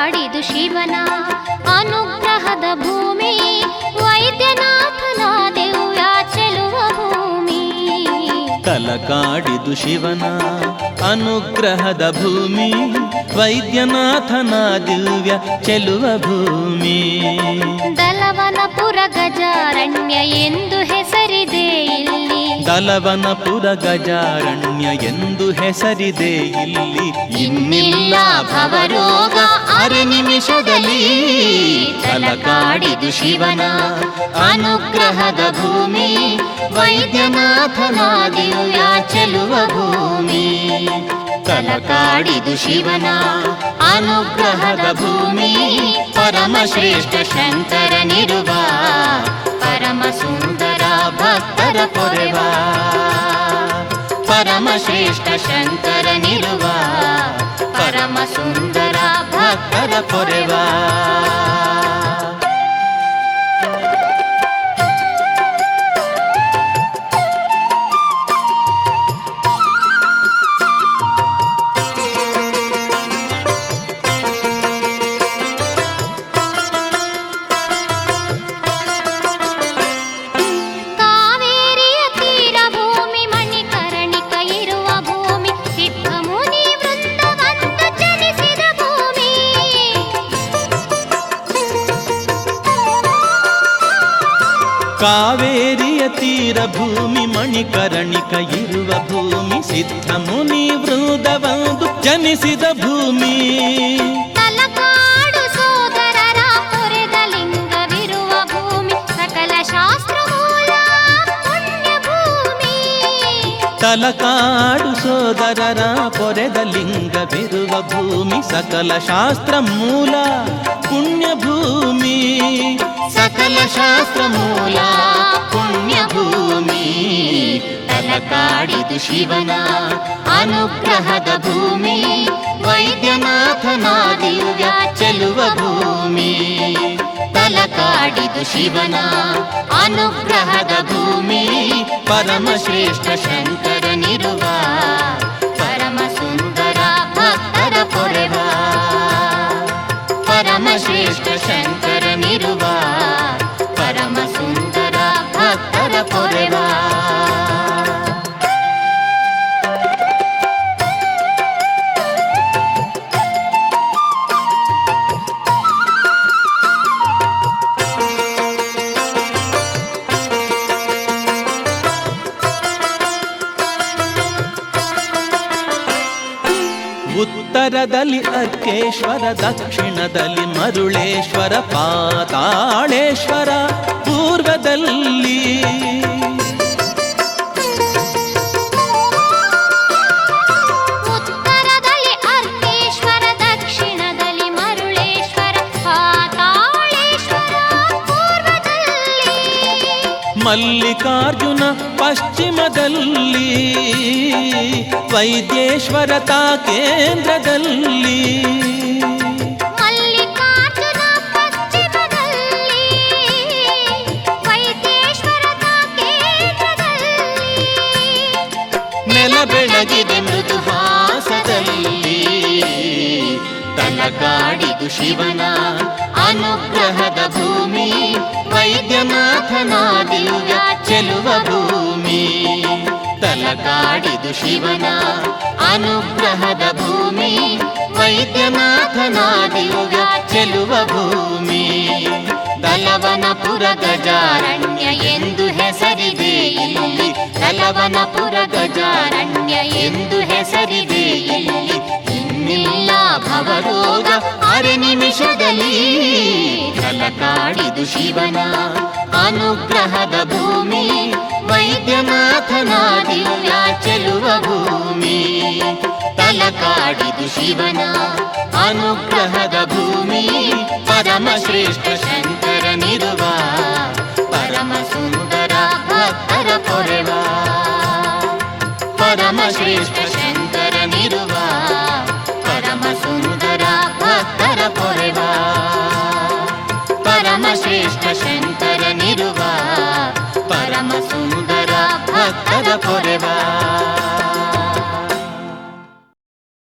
ಕಾಡಿದು ಶಿವನ ಅನುಗ್ರಹದ ಭೂಮಿ ವೈದ್ಯನಾಥನ ದಿವ್ಯ ಚೆಲುವ ಭೂಮಿ ತಲಕಾಡಿದು ಶಿವನ ಅನುಗ್ರಹದ ಭೂಮಿ ವೈದ್ಯನಾಥನ ದಿವ್ಯ ಚೆಲುವ ಭೂಮಿ ದಲವನಪುರ ಗಜಾರಣ್ಯ ಎಂದು ಹೆಸರಿದೆ ಇಲ್ಲಿ ದಲವನಪುರ ಗಜಾರಣ್ಯ ಎಂದು ಹೆಸರಿದೆ ಇಲ್ಲಿ ಇನ್ನಿಲ್ಲ ಭವರೋಗ ಅರೆ ನಿಮಿಷದಲ್ಲಿ ತಲಕಾಡಿದು ಶಿವನ ಅನುಗ್ರಹದ ಭೂಮಿ ವೈದ್ಯನಾಥನ ದಿವ್ಯ ಚೆಲುವ ಭೂಮಿ ತಲಕಾಡಿದು ಶಿವನ ಅನುಗ್ರಹದ ಭೂಮಿ ಪರಮಶ್ರೇಷ್ಠ ಶಂಕರನಿರುವ ಪರಮ ಸುಂದರ ಭಕ್ತರ ಪೊರೆವ ಪರಮಶ್ರೇಷ್ಠ ಶಂಕರನಿರುವ ಪರಮ ಸುಂದರ ಭಕ್ತರ ಪೊರೆವ ಕಾವೇರಿಯ ತೀರ ಭೂಮಿ ಮಣಿಕರ್ಣಿಕ ಇರುವ ಭೂಮಿ ಸಿದ್ಧ ಮುನಿ ವೃಂದವಂತ ಜನಿಸಿದ ಭೂಮಿ ಕಾವೇರಿಯ ತೀರ ಭೂಮಿ ಮಣಿಕರಣಿಕ ಇರುವ ಭೂಮಿ ಸಿದ್ಧ ಮುನಿ ವೃಂದವಂದು ಜನಿಸಿದ ಭೂಮಿ ತಲಕಾಡು ಸೋದರರ ಪೊರೆದ ಲಿಂಗವಿರುವ ಭೂಮಿ ಸಕಲ ಶಾಸ್ತ್ರ ಮೂಲ ಪುಣ್ಯ ಭೂಮಿ ತಲಕಾಡು ಸೋದರರ ಪೊರೆದ ಲಿಂಗವಿರುವ ಭೂಮಿ ಸಕಲ ಶಾಸ್ತ್ರ ಮೂಲ ಪುಣ್ಯ ಭೂಮಿ ಸಕಲ ಶಾಸ್ತ್ರ ಮೂಲ ಪುಣ್ಯ ಭೂಮಿ ತಲಕಾಡಿದು ಶಿವನ ಅನುಗ್ರಹದ ಭೂಮಿ ವೈದ್ಯನಾಥನ ದಿವ್ಯ ಚೆಲುವ ಭೂಮಿ ತಲಕಾಡಿದು ಶಿವನ ಅನುಗ್ರಹದ ಭೂಮಿ ಪರಮಶ್ರೇಷ್ಠ ಶಂಕರನಿರುವ ಪರಮ ಸುಂದರ ಭಕ್ತರ ಪೊರೆವ ಪರಮಶ್ರೇಷ್ಠ ಶಂಕರನಿರುವ ಪರಮ ಸುಂದರ ಭಕ್ತರ ಪೊರೆವ ಉತ್ತರದಲ್ಲಿ ಅರ್ಕೇಶ್ವರ ದಕ್ಷಿಣದಲ್ಲಿ ಮರುಳೇಶ್ವರ ಪಾತಾಳೇಶ್ವರ ಪೂರ್ವದಲ್ಲಿ ಉತ್ತರದಲ್ಲಿ ಅರ್ಕೇಶ್ವರ ದಕ್ಷಿಣದಲ್ಲಿ ಮರುಳೇಶ್ವರ ಪಾತಾಳೇಶ್ವರ ಪೂರ್ವದಲ್ಲಿ ಮಲ್ಲಿಕಾರ್ಜುನ ಪಶ್ಚಿಮದಲ್ಲಿ ವೈದ್ಯೇಶ್ವರತಾ ಕೇಂದ್ರದಲ್ಲಿ ಮಲ್ಲಿಕಾರ್ಜುನ ಪಶ್ಚಿಮದಲ್ಲಿ ವೈದ್ಯೇಶ್ವರದ ಕೇಂದ್ರದಲ್ಲಿ ನೆಲ ಬೆಳಗಿದೆ ಮೃದು ಹಾಸದಲ್ಲಿ ತಲಕಾಡಿದು ಶಿವನ ಅನುಗ್ರಹದ ಭೂಮಿ ವೈದ್ಯನಾಥನ ದಿವ್ಯ ಚೆಲುವ ಭೂಮಿ ತಲಕಾಡಿದು ಶಿವನ ಅನುಗ್ರಹದ ಭೂಮಿ ವೈದ್ಯನಾಥನ ದಿವ್ಯ ಚೆಲುವ ಭೂಮಿ ದಲವನಪುರ ಗಜಾರಣ್ಯ ಎಂದು ಹೆಸರಿದೆ ಇಲ್ಲಿ ದಲವನಪುರ ಗಜಾರಣ್ಯ ಎಂದು ಹೆಸರಿದೆ ಇಲ್ಲಿ ಇನ್ನಿಲ್ಲ ಭವರೋಗ ಅರೆ ನಿಮಿಷದಲ್ಲಿ ತಲಕಾಡಿದು ಶಿವನ ಅನುಗ್ರಹದ ಭೂಮಿ ವೈದ್ಯನಾಥನ ದಿವ್ಯ ಚೆಲುವ ಭೂಮಿ ತಲಕಾಡಿದು ಶಿವನ ಅನುಗ್ರಹದ ಭೂಮಿ ಪರಮಶ್ರೇಷ್ಠ ಶಂಕರನಿರುವ ಪರಮ ಸುಂದರ ಭಕ್ತರ ಪೊರೆವ ಪರಮಶ್ರೇಷ್ಠ ಶಂಕರನಿರುವ ಪರಮ ಸುಂದರ ಭಕ್ತರ ಪೊರೆವ ಪರಮಶ್ರೇಷ್ಠ ಶಂಕರನಿರುವ ಪರಮ ಸುಂದರ